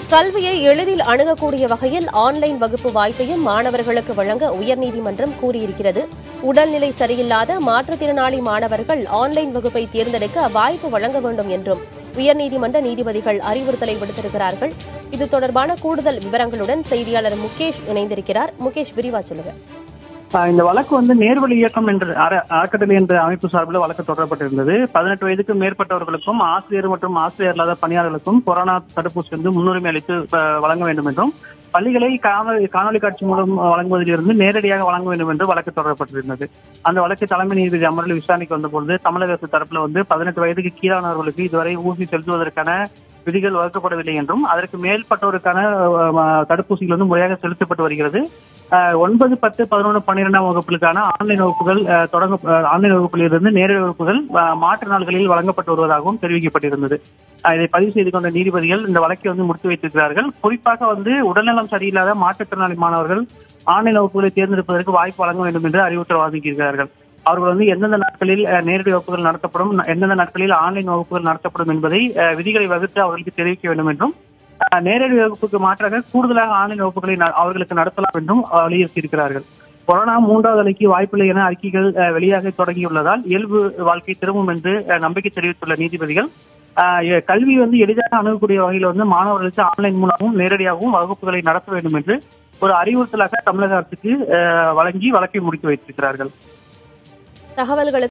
கல்வியை எளிதில் அணுகக்கூடிய வகையில் ஆன்லைன் வகுப்பு வாய்ப்பையும் மாணவர்களுக்கு வழங்க உயர்நீதிமன்றம் கூறியிருக்கிறது உடல்நிலை சரியில்லாத மாற்றுத்திறனாளி மாணவர்கள் ஆன்லைன் வகுப்பை தேர்ந்தெடுக்க வாய்ப்பு வழங்க வேண்டும் என்றும் உயர்நீதிமன்ற நீதிபதிகள் அறிவுறுத்தலை விடுத்திருக்கிறார்கள் இது தொடர்பான கூடுதல் விவரங்களுடன் செய்தியாளர் முகேஷ் இணைந்திருக்கிறார் முகேஷ் விரிவா சொல்லுங்க ஆஹ் இந்த வழக்கு வந்து நேர்வழி இயக்கம் என்ற அற- அறக்கட்டளை என்ற அமைப்பு சார்பில் வழக்கு தொடரப்பட்டிருந்தது பதினெட்டு வயதுக்கு மேற்பட்டவர்களுக்கும் ஆசிரியர் மற்றும் ஆசிரியர் இல்லாத பணியாளர்களுக்கும் கொரோனா தடுப்பூசி வந்து முன்னுரிமை அளித்து ஆஹ் வழங்க வேண்டும் என்றும் பள்ளிகளை காணொலி காணொலி காட்சி மூலம் வழங்குவதிலிருந்து நேரடியாக வழங்க வேண்டும் என்று வழக்கு தொடரப்பட்டிருந்தது அந்த வழக்கு தலைமை நீதிபதி அமர்வில் விசாரணைக்கு வந்தபொழுது தமிழக அரசு தரப்புல வந்து பதினெட்டு வயதுக்கு கீழானவர்களுக்கு இதுவரை ஊசி செலுத்துவதற்கான விதிகள் வகுக்கப்படவில்லை என்றும் அதற்கு மேற்பட்டோருக்கான ஆஹ், தடுப்பூசிகள் வந்து முறையாக செலுத்தப்பட்டு வருகிறது ஆஹ், ஒன்பது பத்து பதினொன்று பன்னிரெண்டாம் வகுப்புகளுக்கான ஆன்லைன் வகுப்புகள் ஆஹ், தொடங்க ஆஹ், ஆன்லைன் வகுப்பிலிருந்து நேரடி வகுப்புகள் ஆஹ், மாற்று நாள்களில் வழங்கப்பட்டு வருவதாகவும் தெரிவிக்கப்பட்டிருந்தது ஆஹ், இதை பதிவு செய்து கொண்ட நீதிபதிகள் இந்த வழக்கை வந்து முடித்து வைத்திருக்கிறார்கள் குறிப்பாக வந்து உடல்நலம் சரியில்லாத மாற்றுத்திறனாளி மாணவர்கள் ஆன்லைன் வகுப்புகளை தேர்ந்தெடுப்பதற்கு வாய்ப்பு வழங்க வேண்டும் என்று அறிவுறுத்தல் வழங்கியிருக்கிறார்கள் அவர்கள் வந்து எந்தெந்த நாட்களில் அஹ், நேரடி வகுப்புகள் நடத்தப்படும் எந்தெந்த நாட்களில் ஆன்லைன் வகுப்புகள் நடத்தப்படும் என்பதை அஹ், விதிகளை வகுத்து அவர்களுக்கு தெரிவிக்க வேண்டும் என்றும் அஹ், நேரடி வகுப்புக்கு மாற்றாக கூடுதலாக ஆன்லைன் வகுப்புகளை ந- அவர்களுக்கு நடத்தலாம் என்றும் அஹ், வலியுறுத்தியிருக்கிறார்கள் கொரோனா மூன்றாவது அலைக்கு வாய்ப்பில்லை என அறிக்கைகள் அஹ், வெளியாக தொடங்கியுள்ளதால் இயல்பு வாழ்க்கை திரும்பும் என்று அஹ், நம்பிக்கை தெரிவித்துள்ள நீதிபதிகள் அஹ், எ- கல்வி வந்து எளிதாக அணுகக்கூடிய வகையில் வந்து மாணவர்களுக்கு ஆன்லைன் மூலமும் நேரடியாகவும் வகுப்புகளை நடத்த வேண்டும் என்று ஒரு அறிவுறுத்தலாக தமிழக அரசுக்கு அஹ், வழங்கி வழக்கை முடித்து வைத்திருக்கிறார்கள் தகவல்களுக்கு